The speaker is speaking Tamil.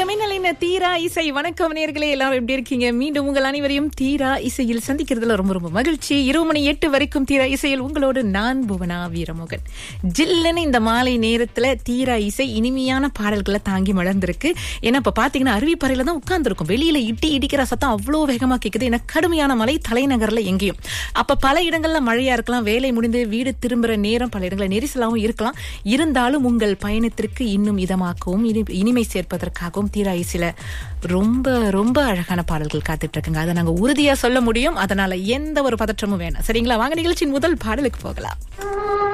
மின்னலின தீரா இசை வணக்கம் நேர்களே எல்லாரும் எப்படி இருக்கீங்க மீண்டும் உங்கள் அனைவரையும் தீரா இசையில் சந்திக்கிறதுல ரொம்ப ரொம்ப மகிழ்ச்சி இரவு மணி எட்டு வரைக்கும் தீரா இசையில் உங்களோடு நான் புவனா வீரமோகன் ஜில்லுன்னு இந்த மாலை நேரத்துல தீரா இசை இனிமையான பாடல்களை தாங்கி மலர்ந்திருக்கு ஏன்னா இப்ப பாத்தீங்கன்னா அருவிப்பறையில தான் உட்கார்ந்துருக்கும் வெளியில இட்டி இடிக்கிற சத்தம் அவ்வளோ வேகமா கேக்குது ஏன்னா கடுமையான மழை தலைநகர்ல எங்கேயும் அப்ப பல இடங்கள்ல மழையா இருக்கலாம் வேலை முடிந்து வீடு திரும்புற நேரம் பல இடங்களில் நெரிசலாகவும் இருக்கலாம் இருந்தாலும் உங்கள் பயணத்திற்கு இன்னும் இதமாக்கவும் இனி- இனிமை சேர்ப்பதற்காகவும் தீரா இசையில ரொம்ப ரொம்ப அழகான பாடல்கள் காத்துட்டு இருக்குங்க அதை நாங்க உறுதியா சொல்ல முடியும் அதனால எந்த ஒரு பதற்றமும் வேணாம் சரிங்களா வாங்க நிகழ்ச்சியின் முதல் பாடலுக்கு போகலாம்